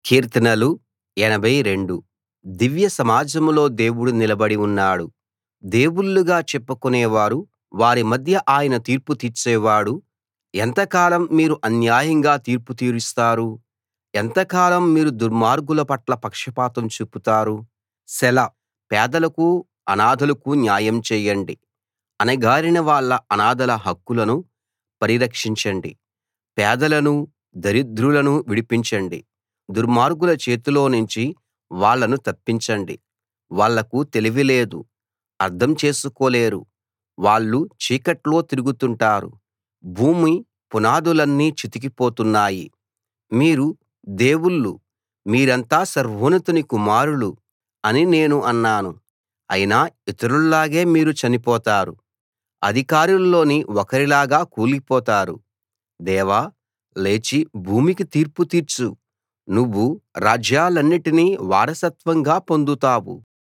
కీర్తనలు 82 దివ్య సమాజంలో దేవుడు నిలబడి ఉన్నాడు దేవుళ్ళుగా చెప్పుకునేవారు వారి మధ్య ఆయన తీర్పు తీర్చేవాడు ఎంతకాలం మీరు అన్యాయంగా తీర్పు తీరుస్తారు ఎంతకాలం మీరు దుర్మార్గుల పట్ల పక్షపాతం చూపుతారు సెలా పేదలకు అనాథలకు న్యాయం చేయండి అణగారిన వాళ్ళ అనాథల హక్కులను పరిరక్షించండి పేదలనూ దరిద్రులనూ విడిపించండి దుర్మార్గుల చేతిలోనుంచి వాళ్ళను తప్పించండి వాళ్లకు తెలివి లేదు అర్థం చేసుకోలేరు వాళ్ళు చీకట్లో తిరుగుతుంటారు భూమి పునాదులన్నీ చితికిపోతున్నాయి మీరు దేవుళ్ళు మీరంతా సర్వోన్నతుని కుమారులు అని నేను అన్నాను అయినా ఇతరుల్లాగే మీరు చనిపోతారు అధికారుల్లోని ఒకరిలాగా కూలిపోతారు దేవా లేచి భూమికి తీర్పు తీర్చు నువ్వు రాజ్యాలన్నిటినీ వారసత్వంగా పొందుతావు